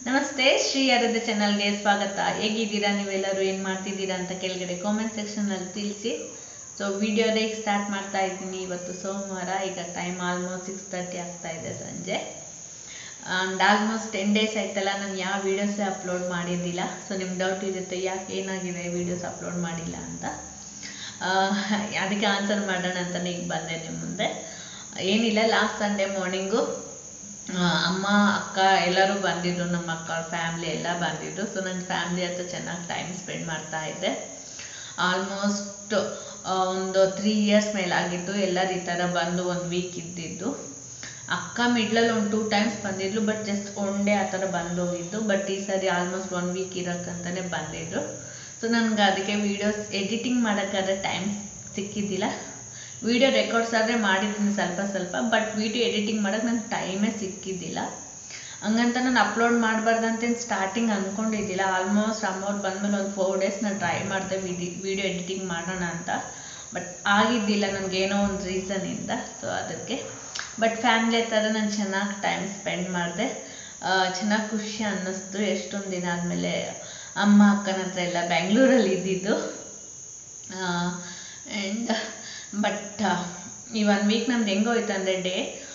ನಮಸ್ತೆ ಶ್ರೀ ಆರಾಧ್ಯ ಚಾನಲ್ಗೆ ಸ್ವಾಗತ ಹೇಗಿದ್ದೀರಾ ನೀವೆಲ್ಲರೂ ಏನು ಮಾಡ್ತಿದ್ದೀರಾ ಅಂತ ಕೆಳಗಡೆ ಕಾಮೆಂಟ್ ಸೆಕ್ಷನಲ್ಲಿ ತಿಳಿಸಿ ಸೊ ವಿಡಿಯೋದೇ ಸ್ಟಾರ್ಟ್ ಮಾಡ್ತಾ ಇದ್ದೀನಿ ಇವತ್ತು ಸೋಮವಾರ ಈಗ ಟೈಮ್ ಆಲ್ಮೋಸ್ಟ್ ಸಿಕ್ಸ್ ತರ್ಟಿ ಆಗ್ತಾ ಇದೆ ಸಂಜೆ ಆ್ಯಂಡ್ ಆಲ್ಮೋಸ್ಟ್ ಟೆನ್ ಡೇಸ್ ಆಯ್ತಲ್ಲ ನಾನು ಯಾವ ವೀಡಿಯೋಸೇ ಅಪ್ಲೋಡ್ ಮಾಡಿದ್ದಿಲ್ಲ ಸೊ ನಿಮ್ಗೆ ಡೌಟ್ ಇರುತ್ತೆ ಯಾಕೆ ಏನಾಗಿದೆ ವೀಡಿಯೋಸ್ ಅಪ್ಲೋಡ್ ಮಾಡಿಲ್ಲ ಅಂತ ಆ, ಅದಕ್ಕೆ ಆನ್ಸರ್ ಮಾಡೋಣ ಅಂತಲೇ ಈಗ ಬಂದೆ ನಿಮ್ಮ ಮುಂದೆ ಏನಿಲ್ಲ ಲಾಸ್ಟ್ ಸಂಡೇ ಮಾರ್ನಿಂಗು ಅಮ್ಮ ಅಕ್ಕ ಎಲ್ಲರೂ ಬಂದಿದ್ರು ನಮ್ಮ ಅಕ್ಕ ಫ್ಯಾಮ್ಲಿ ಎಲ್ಲ ಬಂದಿದ್ರು ಸೊ ನನ್ನ ಫ್ಯಾಮ್ಲಿ ಹತ್ರ ಚೆನ್ನಾಗಿ ಟೈಮ್ ಸ್ಪೆಂಡ್ ಮಾಡ್ತಾ ಇದ್ದೆ ಆಲ್ಮೋಸ್ಟ್ ಒಂದು ತ್ರೀ ಇಯರ್ಸ್ ಮೇಲಾಗಿತ್ತು ಎಲ್ಲರೂ ಈ ಥರ ಬಂದು ಒಂದು ವೀಕ್ ಇದ್ದಿದ್ದು ಅಕ್ಕ ಮಿಡ್ಲಲ್ಲಿ ಒಂದು ಟೂ ಟೈಮ್ಸ್ ಬಂದಿದ್ಲು ಬಟ್ ಜಸ್ಟ್ ಒನ್ ಡೇ ಆ ಥರ ಬಂದೋಗಿದ್ದು ಬಟ್ ಈ ಸರಿ ಆಲ್ಮೋಸ್ಟ್ ಒನ್ ವೀಕ್ ಇರೋಕ್ಕಂತಾನೆ ಬಂದಿದ್ರು ಸೊ ನನಗೆ ಅದಕ್ಕೆ ವೀಡಿಯೋಸ್ ಎಡಿಟಿಂಗ್ ಮಾಡೋಕ್ಕಾದ್ರೆ ಟೈಮ್ ಸಿಕ್ಕಿದ್ದಿಲ್ಲ ವಿಡಿಯೋ ರೆಕಾರ್ಡ್ಸ್ ಆದರೆ ಮಾಡಿದ್ದೀನಿ ಸ್ವಲ್ಪ ಸ್ವಲ್ಪ ಬಟ್ ವಿಡಿಯೋ ಎಡಿಟಿಂಗ್ ಮಾಡೋಕ್ಕೆ ನಂಗೆ ಟೈಮೇ ಸಿಕ್ಕಿದ್ದಿಲ್ಲ ಹಂಗಂತ ನಾನು ಅಪ್ಲೋಡ್ ಮಾಡಬಾರ್ದಂತೇನು ಸ್ಟಾರ್ಟಿಂಗ್ ಅಂದ್ಕೊಂಡಿದ್ದಿಲ್ಲ ಆಲ್ಮೋಸ್ಟ್ ಅಮ್ಮವ್ರು ಬಂದಮೇಲೆ ಒಂದು ಫೋರ್ ಡೇಸ್ ನಾನು ಟ್ರೈ ಮಾಡಿದೆ ವಿಡಿ ವಿಡಿಯೋ ಎಡಿಟಿಂಗ್ ಮಾಡೋಣ ಅಂತ ಬಟ್ ಆಗಿದ್ದಿಲ್ಲ ನನಗೇನೋ ಒಂದು ರೀಸನಿಂದ ಸೊ ಅದಕ್ಕೆ ಬಟ್ ಫ್ಯಾಮ್ಲಿ ಹತ್ರ ನಾನು ಚೆನ್ನಾಗಿ ಟೈಮ್ ಸ್ಪೆಂಡ್ ಮಾಡಿದೆ ಚೆನ್ನಾಗಿ ಖುಷಿ ಅನ್ನಿಸ್ತು ಎಷ್ಟೊಂದು ದಿನ ಆದಮೇಲೆ ಅಮ್ಮ ಅಕ್ಕನ ಹತ್ರ ಎಲ್ಲ ಬೆಂಗಳೂರಲ್ಲಿ ಇದ್ದಿದ್ದು ಆ್ಯಂಡ್ ಬಟ್ ಈ ಒನ್ ವೀಕ್ ನಮ್ದು ಹೆಂಗೋಯ್ತು ಅಂದರೆ ಡೇ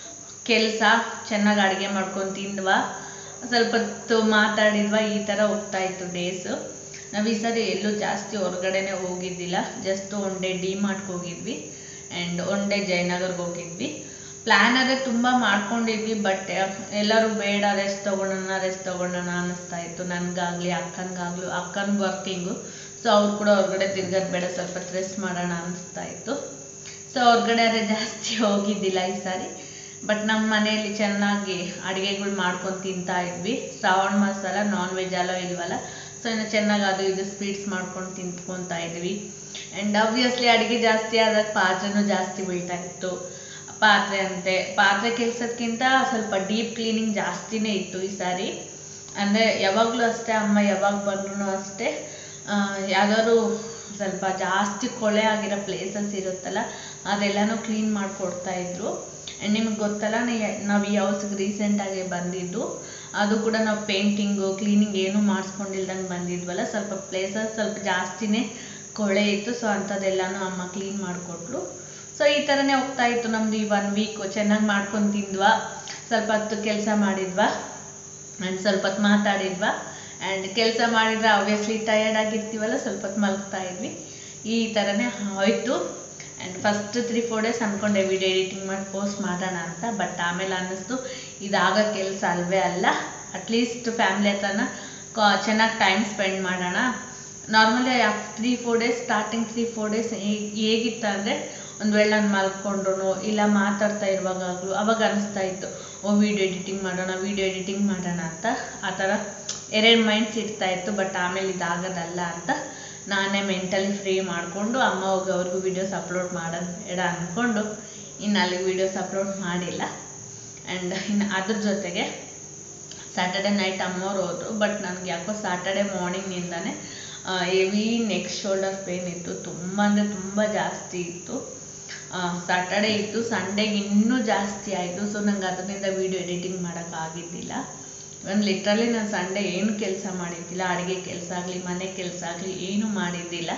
ಕೆಲಸ ಚೆನ್ನಾಗಿ ಅಡುಗೆ ಮಾಡ್ಕೊಂಡು ತಿಂದ್ವಾ ಸ್ವಲ್ಪ ಹೊತ್ತು ಮಾತಾಡಿದ್ವಾ ಈ ಥರ ಹೋಗ್ತಾ ಇತ್ತು ಡೇಸು ನಾವು ಈ ಸರಿ ಎಲ್ಲೂ ಜಾಸ್ತಿ ಹೊರಗಡೆನೆ ಹೋಗಿದ್ದಿಲ್ಲ ಜಸ್ಟ್ ಒನ್ ಡೇ ಡಿ ಮಾರ್ಟ್ಗೆ ಹೋಗಿದ್ವಿ ಆ್ಯಂಡ್ ಒನ್ ಡೇ ಜಯನಗರ್ಗೆ ಹೋಗಿದ್ವಿ ಪ್ಲ್ಯಾನ್ ಆದರೆ ತುಂಬ ಮಾಡ್ಕೊಂಡಿದ್ವಿ ಬಟ್ ಎಲ್ಲರೂ ಬೇಡ ರೆಸ್ಟ್ ತೊಗೊಳೋಣ ರೆಸ್ಟ್ ತೊಗೊಳೋಣ ಅನ್ನಿಸ್ತಾ ಇತ್ತು ನನಗಾಗಲಿ ಅಕ್ಕನಿಗಾಗ್ಲಿ ಅಕ್ಕನ ವರ್ಕಿಂಗು ಸೊ ಅವ್ರು ಕೂಡ ಹೊರಗಡೆ ತಿರ್ಗೋದು ಬೇಡ ಸ್ವಲ್ಪ ರೆಸ್ಟ್ ಮಾಡೋಣ ಅನ್ನಿಸ್ತಾ ಇತ್ತು ಸೊ ಹೊರಗಡೆ ಆದರೆ ಜಾಸ್ತಿ ಹೋಗಿದ್ದಿಲ್ಲ ಈ ಸಾರಿ ಬಟ್ ನಮ್ಮ ಮನೆಯಲ್ಲಿ ಚೆನ್ನಾಗಿ ಅಡುಗೆಗಳು ಮಾಡ್ಕೊಂಡು ತಿಂತಾ ಇದ್ವಿ ಶ್ರಾವಣ ಮಾಸ ಅಲ್ಲ ನಾನ್ ವೆಜ್ ಅಲ್ಲೋ ಇಲ್ವಲ್ಲ ಸೊ ಇನ್ನು ಚೆನ್ನಾಗಿ ಅದು ಇದು ಸ್ವೀಟ್ಸ್ ಮಾಡ್ಕೊಂಡು ತಿಂದ್ಕೊತಾ ಇದ್ವಿ ಆ್ಯಂಡ್ ಆಬ್ವಿಯಸ್ಲಿ ಅಡುಗೆ ಜಾಸ್ತಿ ಆದಾಗ ಪಾತ್ರೆನೂ ಜಾಸ್ತಿ ಬೀಳ್ತಾ ಇತ್ತು ಪಾತ್ರೆ ಅಂತೆ ಪಾತ್ರೆ ಕೆಲಸಕ್ಕಿಂತ ಸ್ವಲ್ಪ ಡೀಪ್ ಕ್ಲೀನಿಂಗ್ ಜಾಸ್ತಿನೇ ಇತ್ತು ಈ ಸಾರಿ ಅಂದರೆ ಯಾವಾಗಲೂ ಅಷ್ಟೇ ಅಮ್ಮ ಯಾವಾಗ ಬಂದ್ರೂ ಅಷ್ಟೇ ಯಾವ್ದಾದ್ರು ಸ್ವಲ್ಪ ಜಾಸ್ತಿ ಕೊಳೆ ಆಗಿರೋ ಪ್ಲೇಸಸ್ ಇರುತ್ತಲ್ಲ ಅದೆಲ್ಲನೂ ಕ್ಲೀನ್ ಮಾಡಿಕೊಡ್ತಾ ಇದ್ರು ಆ್ಯಂಡ್ ನಿಮ್ಗೆ ಗೊತ್ತಲ್ಲ ನಾವು ಈ ಹೌಸ್ಗೆ ರೀಸೆಂಟಾಗಿ ಬಂದಿದ್ದು ಅದು ಕೂಡ ನಾವು ಪೇಂಟಿಂಗು ಕ್ಲೀನಿಂಗ್ ಏನೂ ಮಾಡಿಸ್ಕೊಂಡಿಲ್ದಂಗೆ ಬಂದಿದ್ವಲ್ಲ ಸ್ವಲ್ಪ ಪ್ಲೇಸಸ್ ಸ್ವಲ್ಪ ಜಾಸ್ತಿನೇ ಕೊಳೆ ಇತ್ತು ಸೊ ಅಂಥದ್ದೆಲ್ಲನೂ ಅಮ್ಮ ಕ್ಲೀನ್ ಮಾಡಿಕೊಟ್ಲು ಸೊ ಈ ಥರನೇ ಹೋಗ್ತಾ ಇತ್ತು ನಮ್ಮದು ಈ ಒನ್ ವೀಕು ಚೆನ್ನಾಗಿ ಮಾಡ್ಕೊಂಡು ತಿಂದ್ವಾ ಸ್ವಲ್ಪ ಹೊತ್ತು ಕೆಲಸ ಮಾಡಿದ್ವಾ ಆ್ಯಂಡ್ ಸ್ವಲ್ಪ ಹೊತ್ತು ಮಾತಾಡಿದ್ವಾ ಆ್ಯಂಡ್ ಕೆಲಸ ಮಾಡಿದ್ರೆ ಆಬ್ವಿಯಸ್ಲಿ ಟಯರ್ಡ್ ಆಗಿರ್ತೀವಲ್ಲ ಸ್ವಲ್ಪ ಹೊತ್ತು ಮಲಗ್ತಾ ಇದ್ವಿ ಈ ಥರನೇ ಹೋಯ್ತು and first three four days ಅಂದ್ಕೊಂಡೆ ವಿಡಿಯೋ ಎಡಿಟಿಂಗ್ ಮಾಡಿ ಪೋಸ್ಟ್ ಮಾಡೋಣ ಅಂತ ಬಟ್ ಆಮೇಲೆ ಅನ್ನಿಸ್ತು ಇದಾಗ ಕೆಲಸ ಅಲ್ವೇ ಅಲ್ಲ ಅಟ್ಲೀಸ್ಟ್ ಫ್ಯಾಮ್ಲಿ ಹತ್ರನ ಚೆನ್ನಾಗಿ ಟೈಮ್ ಸ್ಪೆಂಡ್ ಮಾಡೋಣ normally three four days starting three four days ಹೇಗಿತ್ತು ಅಂದರೆ ಒಂದು ವೇಳೆ ನಾನು ಮಲ್ಕೊಂಡ್ರು ಇಲ್ಲ ಮಾತಾಡ್ತಾ ಇರುವಾಗಲೂ ಅವಾಗ ಅನಿಸ್ತಾ ಇತ್ತು ಓ ವಿಡಿಯೋ ಎಡಿಟಿಂಗ್ ಮಾಡೋಣ ವಿಡಿಯೋ ಎಡಿಟಿಂಗ್ ಮಾಡೋಣ ಅಂತ ಆ ಥರ ಎರಡು ಮೈಂಡ್ಸ್ ಇರ್ತಾ ಇತ್ತು ಬಟ್ ಆಮೇಲೆ ಇದಾಗೋದಲ್ಲ ಅಂತ ನಾನೇ ಮೆಂಟಲಿ ಫ್ರೀ ಮಾಡಿಕೊಂಡು ಅಮ್ಮ ಹೋಗಿ ಅವ್ರಿಗೂ ವೀಡಿಯೋಸ್ ಅಪ್ಲೋಡ್ ಮಾಡೋದು ಬೇಡ ಅಂದ್ಕೊಂಡು ಇನ್ನು ಅಲ್ಲಿಗೆ ವೀಡಿಯೋಸ್ ಅಪ್ಲೋಡ್ ಮಾಡಿಲ್ಲ ಆ್ಯಂಡ್ ಇನ್ನು ಅದ್ರ ಜೊತೆಗೆ ಸ್ಯಾಟರ್ಡೆ ನೈಟ್ ಅಮ್ಮವ್ರು ಹೋದ್ರು ಬಟ್ ನನಗೆ ಯಾಕೋ ಸ್ಯಾಟರ್ಡೆ ಮಾರ್ನಿಂಗಿಂದನೇ ಹೆವಿ ನೆಕ್ ಶೋಲ್ಡರ್ ಪೇನ್ ಇತ್ತು ತುಂಬ ಅಂದರೆ ತುಂಬ ಜಾಸ್ತಿ ಇತ್ತು ಸ್ಯಾಟರ್ಡೆ ಇತ್ತು ಸಂಡೇಗೆ ಇನ್ನೂ ಜಾಸ್ತಿ ಆಯಿತು ಸೊ ನಂಗೆ ಅದರಿಂದ ವೀಡಿಯೋ ಎಡಿಟಿಂಗ್ ಮಾಡೋಕ್ಕಾಗಿದ್ದಿಲ್ಲ ಒಂದು ಲಿಟ್ರಲಿ ನಾನು ಸಂಡೇ ಏನು ಕೆಲಸ ಮಾಡಿದ್ದಿಲ್ಲ ಅಡುಗೆ ಕೆಲಸ ಆಗಲಿ ಮನೆ ಕೆಲಸ ಆಗಲಿ ಏನೂ ಮಾಡಿದ್ದಿಲ್ಲ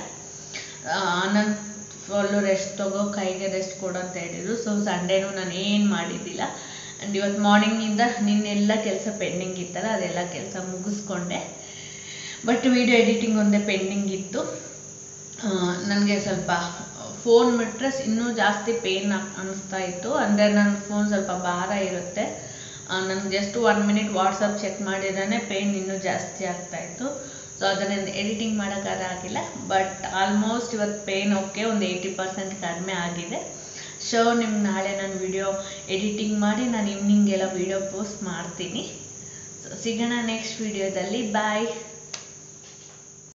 ನಾನು ಫುಲ್ಲು ರೆಸ್ಟ್ ತಗೋ ಕೈಗೆ ರೆಸ್ಟ್ ಕೊಡು ಅಂತ ಹೇಳಿದ್ರು ಸೊ ಸಂಡೇನೂ ನಾನು ಏನು ಮಾಡಿದ್ದಿಲ್ಲ ಆ್ಯಂಡ್ ಇವತ್ತು ಮಾರ್ನಿಂಗಿಂದ ನಿನ್ನೆಲ್ಲ ಕೆಲಸ ಪೆಂಡಿಂಗ್ ಇತ್ತಲ್ಲ ಅದೆಲ್ಲ ಕೆಲಸ ಮುಗಿಸ್ಕೊಂಡೆ ಬಟ್ ವಿಡಿಯೋ ಎಡಿಟಿಂಗ್ ಒಂದೇ ಪೆಂಡಿಂಗ್ ಇತ್ತು ನನಗೆ ಸ್ವಲ್ಪ ಫೋನ್ ಬಿಟ್ಟರೆ ಇನ್ನೂ ಜಾಸ್ತಿ ಪೇನ್ ಅನ್ನಿಸ್ತಾ ಇತ್ತು ಅಂದರೆ ನನ್ನ ಫೋನ್ ಸ್ವಲ್ಪ ಭಾರ ಇರುತ್ತೆ ನನಗೆ just one minute WhatsApp check ಮಾಡಿದ್ರೆ ಪೇನ್ ಇನ್ನೂ ಜಾಸ್ತಿ ಆಗ್ತಾ ಇತ್ತು ಸೊ ಅದನ್ನು ಎಡಿಟಿಂಗ್ ಮಾಡೋಕ್ಕಾದ್ರೆ ಆಗಿಲ್ಲ ಬಟ್ ಆಲ್ಮೋಸ್ಟ್ ಇವತ್ತು ಪೇನ್ ಓಕೆ ಒಂದು ಏಯ್ಟಿ ಪರ್ಸೆಂಟ್ ಕಡಿಮೆ ಆಗಿದೆ ಸೊ ನಿಮ್ಗೆ ನಾಳೆ ನಾನು ವಿಡಿಯೋ ಎಡಿಟಿಂಗ್ ಮಾಡಿ ನಾನು ಈವ್ನಿಂಗೆಲ್ಲ ವಿಡಿಯೋ ಪೋಸ್ಟ್ ಮಾಡ್ತೀನಿ ಸೊ ಸಿಗೋಣ ನೆಕ್ಸ್ಟ್ ವಿಡಿಯೋದಲ್ಲಿ ಬಾಯ್